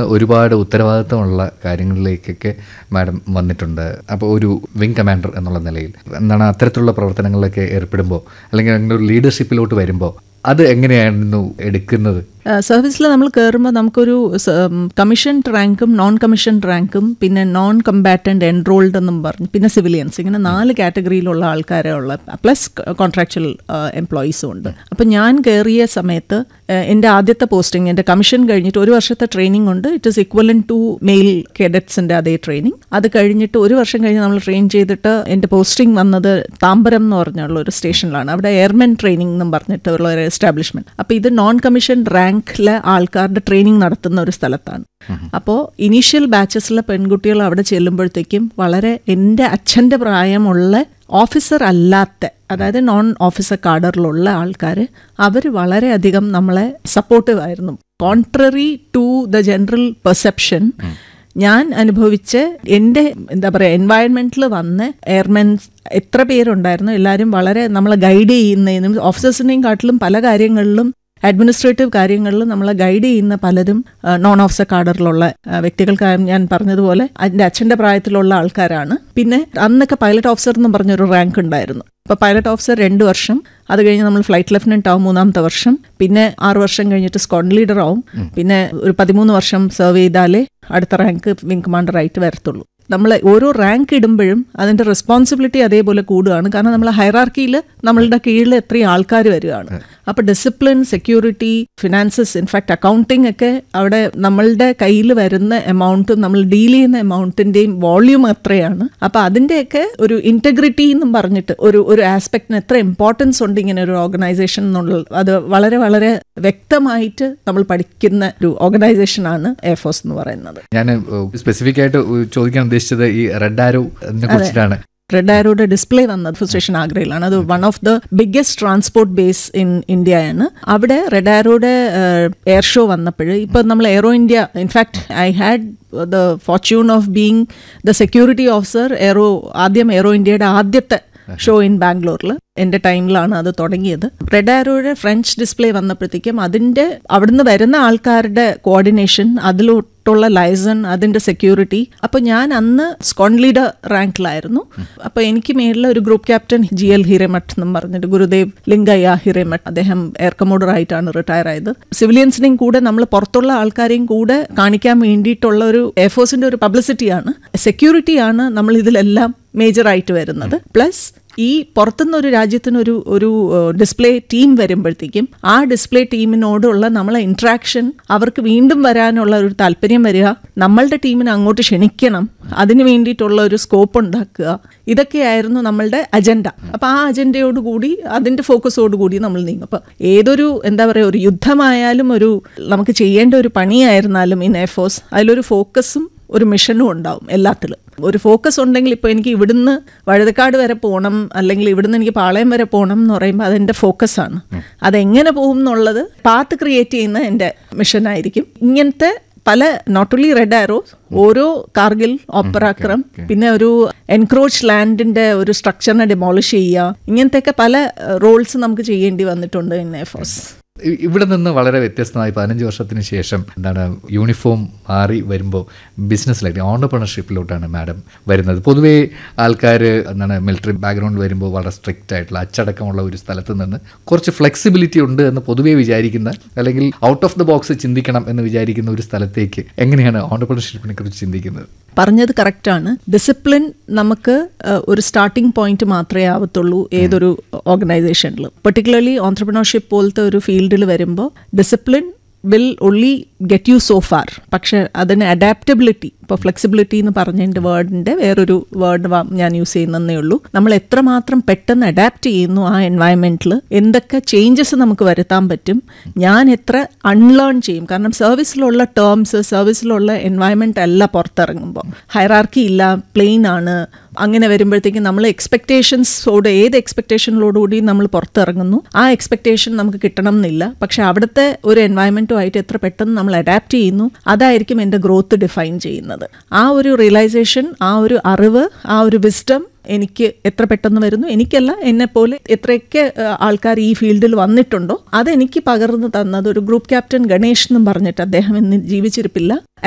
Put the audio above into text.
ഒരുപാട് ഉത്തരവാദിത്തമുള്ള കാര്യങ്ങളിലേക്കൊക്കെ മാഡം വന്നിട്ടുണ്ട് അപ്പോൾ ഒരു വിങ് കമാൻഡർ എന്നുള്ള നിലയിൽ എന്താണ് അത്തരത്തിലുള്ള പ്രവർത്തനങ്ങളിലൊക്കെ ഏർപ്പെടുമ്പോൾ അല്ലെങ്കിൽ അങ്ങനെ ഒരു ലീഡർഷിപ്പിലോട്ട് വരുമ്പോൾ അത് എങ്ങനെയായിരുന്നു എടുക്കുന്നത് സർവീസിൽ നമ്മൾ കയറുമ്പോൾ നമുക്കൊരു കമ്മീഷൻഡ് റാങ്കും നോൺ കമ്മീഷൻഡ് റാങ്കും പിന്നെ നോൺ കമ്പാറ്റൻ്റ് എൻറോൾഡ് എന്നും പറഞ്ഞു പിന്നെ സിവിലിയൻസ് ഇങ്ങനെ നാല് കാറ്റഗറിയിലുള്ള ആൾക്കാരെ ഉള്ള പ്ലസ് കോൺട്രാക്ച്വൽ എംപ്ലോയീസും ഉണ്ട് അപ്പം ഞാൻ കയറിയ സമയത്ത് ഏഹ്, എൻ്റെ ആദ്യത്തെ പോസ്റ്റിംഗ് എൻ്റെ കമ്മീഷൻ കഴിഞ്ഞിട്ട് ഒരു വർഷത്തെ ട്രെയിനിങ് ഉണ്ട് it is equivalent to male കേഡറ്റ്സിൻ്റെ അതേ ട്രെയിനിങ് അത് കഴിഞ്ഞിട്ട് ഒരു വർഷം കഴിഞ്ഞ് നമ്മൾ ട്രെയിൻ ചെയ്തിട്ട് എൻ്റെ പോസ്റ്റിംഗ് വന്നത് താമ്പരം എന്ന് പറഞ്ഞുള്ള ഒരു സ്റ്റേഷനിലാണ് അവിടെ എയർമെൻ ട്രെയിനിങ് എന്നും പറഞ്ഞിട്ട് ഉള്ള ഒരു എസ്റ്റാബ്ലിഷ്മെന്റ് അപ്പോൾ ഇത് നോൺ കമ്മീഷൻ റാങ്കിലെ ആൾക്കാരുടെ ട്രെയിനിങ് നടത്തുന്ന ഒരു സ്ഥലത്താണ് അപ്പോൾ ഇനീഷ്യൽ ബാച്ചസിലെ പെൺകുട്ടികൾ അവിടെ ചെല്ലുമ്പോഴത്തേക്കും വളരെ എൻ്റെ അച്ഛൻ്റെ പ്രായമുള്ള ഓഫീസർ അല്ലാത്ത അതായത് നോൺ ഓഫീസർ കാഡറിലുള്ള ആൾക്കാർ അവർ വളരെയധികം നമ്മളെ സപ്പോർട്ടീവ് ആയിരുന്നു contrary to the general perception ഞാൻ അനുഭവിച്ച് എൻ്റെ എന്താ പറയുക എൻവയൺമെന്റിൽ വന്ന് എയർമെൻസ് എത്ര പേരുണ്ടായിരുന്നു എല്ലാവരും വളരെ നമ്മളെ ഗൈഡ് ചെയ്യുന്നതിനും ഓഫീസേഴ്സിനെയും കാട്ടിലും പല കാര്യങ്ങളിലും അഡ്മിനിസ്ട്രേറ്റീവ് കാര്യങ്ങളിൽ നമ്മളെ ഗൈഡ് ചെയ്യുന്ന പലരും നോൺ ഓഫീസർ കാഡറിലുള്ള വ്യക്തികൾക്ക് ഞാൻ പറഞ്ഞതുപോലെ എൻ്റെ അച്ഛൻ്റെ പ്രായത്തിലുള്ള ആൾക്കാരാണ് പിന്നെ അന്നൊക്കെ പൈലറ്റ് ഓഫീസർ എന്നും പറഞ്ഞൊരു റാങ്ക് ഉണ്ടായിരുന്നു അപ്പോൾ പൈലറ്റ് ഓഫീസർ രണ്ട് വർഷം അത് കഴിഞ്ഞ് നമ്മൾ ഫ്ലൈറ്റ് ലെഫ്റ്റനന്റ് ആവും മൂന്നാമത്തെ വർഷം പിന്നെ ആറ് വർഷം കഴിഞ്ഞിട്ട് സ്ക്വാഡ് ലീഡർ ആവും പിന്നെ ഒരു പതിമൂന്ന് വർഷം സെർവ് ചെയ്താലേ അടുത്ത റാങ്ക് വിങ് കമാൻഡർ ആയിട്ട് വരത്തുള്ളൂ നമ്മൾ ഓരോ റാങ്ക് ഇടുമ്പോഴും അതിൻ്റെ റെസ്പോൺസിബിലിറ്റി അതേപോലെ കൂടുകയാണ് കാരണം നമ്മൾ ഹൈറാർക്കിയിൽ നമ്മളുടെ കീഴിൽ എത്രയും ആൾക്കാർ വരികയാണ് അപ്പോൾ discipline security finances in fact accounting ഒക്കെ അവിടെ നമ്മളുടെ കയ്യിൽ വരുന്ന എമൗണ്ടും നമ്മൾ ഡീൽ ചെയ്യുന്ന എമൗണ്ടിൻ്റെയും വോള്യൂം എത്രയാണ് അപ്പോൾ അതിൻ്റെയൊക്കെ ഒരു ഇൻറ്റഗ്രിറ്റി എന്നും പറഞ്ഞിട്ട് ഒരു ഒരു ആസ്പെക്റ്റിന് എത്ര ഇമ്പോർട്ടൻസ് ഉണ്ട് ഇങ്ങനെ ഒരു ഓർഗനൈസേഷൻ എന്നുള്ള അത് വളരെ വളരെ വ്യക്തമായിട്ട് നമ്മൾ പഠിക്കുന്ന ഒരു ഓർഗനൈസേഷനാണ് എയർഫോഴ്സ് എന്ന് പറയുന്നത് ഞാൻ സ്പെസിഫിക് ആയിട്ട് ചോദിക്കാൻ ഉദ്ദേശിച്ചത് ഈ റെഡ് ആരോ അതിനെ കുറിച്ചിട്ടാണ് റെഡ് ആരോയുടെ ഡിസ്പ്ലേ വന്നത് സ്റ്റേഷൻ ആഗ്രയിലാണ് അത് one of the biggest transport base in ഇന്ത്യയാണ് അവിടെ റെഡ് ആരോയുടെ എയർ ഷോ വന്നപ്പോൾ ഇപ്പോൾ നമ്മൾ aero India in fact I had the fortune of being the security officer aero ആദ്യം എയറോ ഇന്ത്യയുടെ ആദ്യത്തെ ഷോ ഇൻ ബാംഗ്ലൂരിൽ എൻ്റെ ടൈമിലാണ് അത് തുടങ്ങിയത് റെഡ് ആരോയുടെ ഫ്രഞ്ച് ഡിസ്പ്ലേ വന്നപ്പോഴത്തേക്കും അതിൻ്റെ അവിടുന്ന് വരുന്ന ആൾക്കാരുടെ കോർഡിനേഷൻ അതിലോട്ടുള്ള ലൈസൺ അതിൻ്റെ സെക്യൂരിറ്റി അപ്പോൾ ഞാൻ അന്ന് സ്ക്വാഡ് ലീഡർ റാങ്കിലായിരുന്നു അപ്പോൾ എനിക്ക് മേളിൽ ഒരു group captain G L Hiremath എന്നും പറഞ്ഞിട്ട് ഗുരുദേവ് ലിംഗയ്യ ഹിരമഠ് അദ്ദേഹം എയർ കമോഡർ ആയിട്ടാണ് റിട്ടയർ ആയത് സിവിലിയൻസിനെയും കൂടെ നമ്മൾ പുറത്തുള്ള ആൾക്കാരെയും കൂടെ കാണിക്കാൻ വേണ്ടിയിട്ടുള്ള ഒരു എയർഫോഴ്സിൻ്റെ ഒരു പബ്ലിസിറ്റിയാണ് സെക്യൂരിറ്റിയാണ് നമ്മൾ ഇതിലെല്ലാം മേജറായിട്ട് വരുന്നത് പ്ലസ് ഈ പുറത്തുനിന്ന് ഒരു രാജ്യത്തിന് ഒരു ഒരു ഡിസ്പ്ലേ ടീം വരുമ്പോഴത്തേക്കും ആ ഡിസ്പ്ലേ ടീമിനോടുള്ള നമ്മളെ ഇൻട്രാക്ഷൻ അവർക്ക് വീണ്ടും വരാനുള്ള ഒരു താല്പര്യം വരിക നമ്മളുടെ ടീമിനെ അങ്ങോട്ട് ക്ഷണിക്കണം അതിന് വേണ്ടിയിട്ടുള്ള ഒരു സ്കോപ്പ് ഉണ്ടാക്കുക ഇതൊക്കെയായിരുന്നു നമ്മളുടെ അജണ്ട അപ്പോൾ ആ അജണ്ടയോട് കൂടി അതിൻ്റെ ഫോക്കസോട് കൂടി നമ്മൾ നീങ്ങും അപ്പോൾ ഏതൊരു എന്താ പറയുക ഒരു യുദ്ധമായാലും ഒരു നമുക്ക് ചെയ്യേണ്ട ഒരു പണിയായിരുന്നാലും ഇൻ എയർഫോഴ്സ് അതിലൊരു ഫോക്കസും ഒരു മിഷനും ഉണ്ടാവും എല്ലാത്തിലും ഒരു ഫോക്കസ് ഉണ്ടെങ്കിൽ ഇപ്പോൾ എനിക്ക് ഇവിടുന്ന് വഴുതക്കാട് വരെ പോകണം അല്ലെങ്കിൽ ഇവിടുന്ന് എനിക്ക് പാളയം വരെ പോകണം എന്ന് പറയുമ്പോൾ അതെൻ്റെ ഫോക്കസാണ് അതെങ്ങനെ പോകും എന്നുള്ളത് പാത്ത് ക്രിയേറ്റ് ചെയ്യുന്ന എൻ്റെ മിഷനായിരിക്കും ഇങ്ങനത്തെ പല നോട്ട് ഓൺലി റെഡ് ആരോ ഓരോ കാർഗിൽ ഓപ്പറാക്രം പിന്നെ ഒരു എൻക്രോച്ച് ലാൻഡിന്റെ ഒരു സ്ട്രക്ചറിനെ ഡിമോളിഷ് ചെയ്യുക ഇങ്ങനത്തെയൊക്കെ പല റോൾസ് നമുക്ക് ചെയ്യേണ്ടി വന്നിട്ടുണ്ട് ഇൻ എയർഫോഴ്സ് ഇ- ഇവിടെ നിന്ന് വളരെ വ്യത്യസ്തമായി പതിനഞ്ച് വർഷത്തിന് ശേഷം എന്താണ് യൂണിഫോം മാറി വരുമ്പോൾ ബിസിനസ്സിലായിട്ട് ഓണ്ടർപ്രണർഷിപ്പിലോട്ടാണ് മാഡം വരുന്നത് പൊതുവേ ആൾക്കാർ എന്താണ് മിലിറ്ററി ബാക്ക്ഗ്രൗണ്ട് വരുമ്പോൾ വളരെ സ്ട്രിക്റ്റ് ആയിട്ടുള്ള അച്ചടക്കമുള്ള ഒരു സ്ഥലത്ത് നിന്ന് കുറച്ച് ഫ്ലെക്സിബിലിറ്റി ഉണ്ട് എന്ന് പൊതുവേ വിചാരിക്കുന്ന അല്ലെങ്കിൽ ഔട്ട് ഓഫ് ദ ബോക്സ് ചിന്തിക്കണം എന്ന് വിചാരിക്കുന്ന ഒരു സ്ഥലത്തേക്ക് എങ്ങനെയാണ് ഓണ്ടർപ്രണർഷിപ്പിനെ കുറിച്ച് ചിന്തിക്കുന്നത് പറഞ്ഞത് കറക്റ്റാണ് ഡിസിപ്ലിൻ നമുക്ക് ഏഹ്, ഒരു സ്റ്റാർട്ടിംഗ് പോയിന്റ് മാത്രമേ ആവത്തുള്ളൂ ഏതൊരു ഓർഗനൈസേഷനിൽ പെർട്ടിക്കുലർലി ഓൺട്രപ്രണർഷിപ്പ് പോലത്തെ ഒരു ഫീൽഡിൽ വരുമ്പോൾ discipline will only get you so far പക്ഷെ അതിന് അഡാപ്റ്റബിലിറ്റി ഇപ്പോൾ ഫ്ലെക്സിബിലിറ്റി എന്ന് പറഞ്ഞതിൻ്റെ വേർഡിൻ്റെ വേറൊരു വേർഡ് ഞാൻ യൂസ് ചെയ്യുന്നതേ ഉള്ളൂ നമ്മൾ എത്രമാത്രം പെട്ടെന്ന് അഡാപ്റ്റ് ചെയ്യുന്നു ആ എൻവയൺമെൻറ്റിൽ എന്തൊക്കെ ചേഞ്ചസ് നമുക്ക് വരുത്താൻ പറ്റും ഞാൻ എത്ര അൺലേൺ ചെയ്യും കാരണം സർവീസിലുള്ള ടേംസ് സർവീസിലുള്ള എൻവയൺമെൻറ്റ് അല്ല പുറത്തിറങ്ങുമ്പോൾ ഹൈറാർക്കി ഇല്ല പ്ലെയിൻ ആണ് അങ്ങനെ വരുമ്പോഴത്തേക്കും നമ്മൾ എക്സ്പെക്ടേഷൻസോട് ഏത് എക്സ്പെക്ടേഷനിലോടുകൂടി നമ്മൾ പുറത്തിറങ്ങുന്നു ആ എക്സ്പെക്ടേഷൻ നമുക്ക് കിട്ടണം എന്നില്ല പക്ഷെ അവിടുത്തെ ഒരു എൻവയൺമെൻറ്റുമായിട്ട് എത്ര പെട്ടെന്ന് നമ്മൾ അഡാപ്റ്റ് ചെയ്യുന്നു അതായിരിക്കും എൻ്റെ ഗ്രോത്ത് ഡിഫൈൻ ചെയ്യുന്നത് ആ ഒരു റിയലൈസേഷൻ ആ ഒരു അറിവ് ആ ഒരു വിസ്ഡം എനിക്ക് എത്ര പെട്ടെന്ന് വരുന്നു എനിക്കല്ല എന്നെപ്പോലെ എത്രയൊക്കെ ആൾക്കാർ ഈ ഫീൽഡിൽ വന്നിട്ടുണ്ടോ അതെനിക്ക് പകർന്നു തന്നത് ഒരു ഗ്രൂപ്പ് ക്യാപ്റ്റൻ ഗണേഷ് എന്നും പറഞ്ഞിട്ട് അദ്ദേഹം ഇന്ന് ജീവിച്ചിരിപ്പില്ല